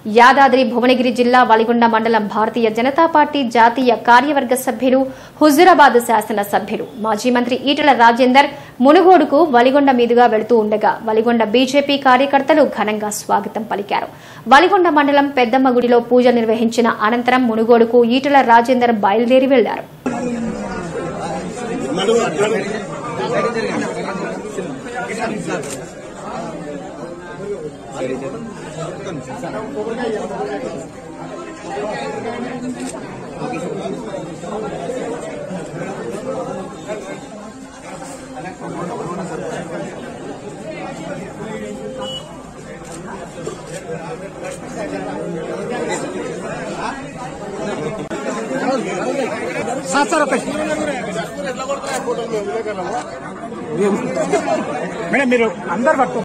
యాదాద్రి భువనగిరి జిల్లా వలిగొండ మండలం భారతీయ జనతా పార్టీ జాతీయ కార్యవర్గ సభ్యులు హుజురాబాద్ శాసన సభ్యులు మాజీ మంత్రి ఈటల రాజేందర్ మునుగోడుకు వలిగొండ మీదుగా వెళుతూ ఉండగా వలిగొండ బీజేపీ కార్యకర్తలు ఘనంగా స్వాగతం పలికారు వలిగొండ మండలం పెద్దమ్మ గుడిలో పూజ నిర్వహించిన అనంతరం మునుగోడుకు ఈటల రాజేందర్ బయలుదేరి వెళ్లారు సార్ సార్ ఒకటి మేడం మీరు అందరు పట్టు